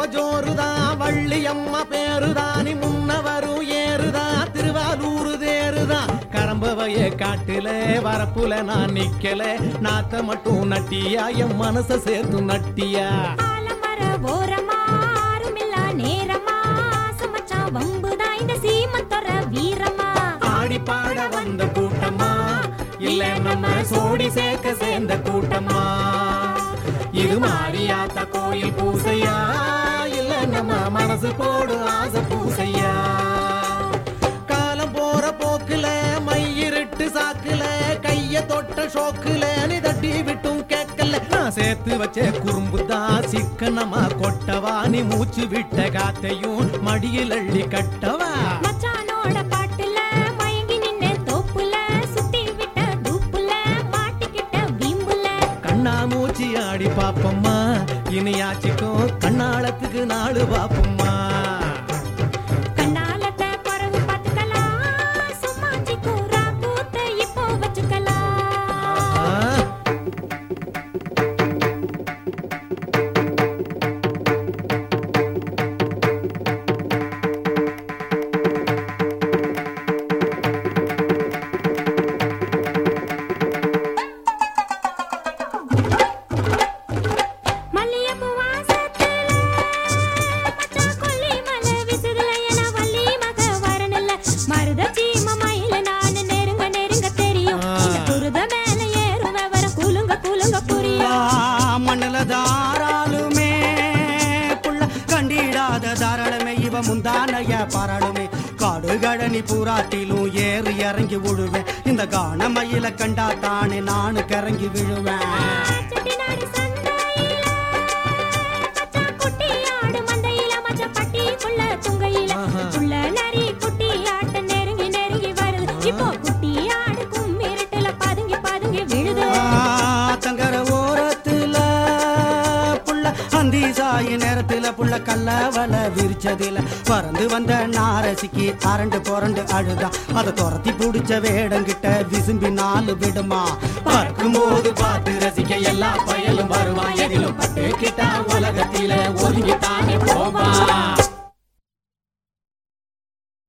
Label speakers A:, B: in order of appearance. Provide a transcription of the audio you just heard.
A: ரொம்ப ஜோருதான் வள்ளி அம்மா பேருதான் நீ முன்ன வரும் ஏறுதான் திருவாரூர் தேருதான் கரம்பவைய காட்டுல வரப்புல நான் நிக்கல நாத்த மட்டும் நட்டியா என் மனச சேர்த்து நட்டியா
B: ஆலமர ஓரமா ஆருமில்லா நேரமா சமச்சான் வம்புதான் இந்த சீமத்தொர வீரமா
A: ஆடி பாட வந்த கூட்டமா இல்ல நம்ம சோடி சேர்க்க சேர்ந்த கூட்டமா இது மாரியாத்த கோயில் பூசையா இல்ல நம்ம மனசு போடு ஆசை பூசையா காலம் போற போக்குல மையிருட்டு சாக்குல கைய தொட்ட ஷோக்குல நீ தட்டி விட்டும் கேட்கல நான் சேர்த்து வச்ச குறும்பு தான் சிக்கனமா கொட்டவா நீ மூச்சு விட்ட காத்தையும் மடியில் அள்ளி கட்டவா
B: மச்சானோட பாட்டுல மயங்கி நின்ன தோப்புல சுத்தி விட்ட தூப்புல மாட்டிக்கிட்ட வீம்புல
A: கண்ணா மூச்சி ஆடி பாப்பம்மா இனியாச்சிக்கும் கண்ணாளத்துக்கு நாடு பாப்பம்மா
B: கண்ணாலத்த பிறகு பார்த்துக்கலாம் சும்மாச்சி கூறா கூத்த இப்போ வச்சுக்கலாம்
A: ஆ,
B: மல்லிகைப்பூ வாசத்துல மச்சான் கொல்லி மலை வீசுதுல என வள்ளி மக வரணில்ல. மருதச்சி மமையில நானு நெருங்க நெருங்க தெரியும் இந்த குருத மேல ஏறும் விவரம் குலுங்க குலுங்க புரியும்
C: மண்ணில தாராளுமே புள்ள கண்டிடாத தாராளமே இவ முந்தானைய பாராளுமே காடு கழனி பூராட்டிலும் ஏறி இறங்கி விழுவேன் இந்த கானமயில கண்டா தானே நானு கிறங்கி விழுவேன்
B: செட்டிநாடு சந்தையில மச்சான் குட்டி ஆடு மந்தையில மச்சான் பட்டிக்குள்ள துங்கையில புள்ள நரி குட்டி ஆட்ட நெருங்கி நெருங்கி வருது இப்போ குட்டி ஆடு கும்மிருட்டுல பதுங்கி பதுங்கி விழுது
C: தங்கர ஓரத்துல புள்ள அந்தி சாய நேரத்துல புள்ள கல்லவல விரிச்சதில பறந்து வந்த நாரசிக்கு அரண்டு புரண்டு அழுதா அதை துரத்தி புடிச்ச வேடங்கிட்ட விசும்பி நாலு விடுமா
A: பறக்கும் போது பார்த்து ரசிக்க எல்லா பயலும் வருவான் எதிலும் பட்டு கிட்டா உலகத்தில ஒதுங்கி தானே போவான்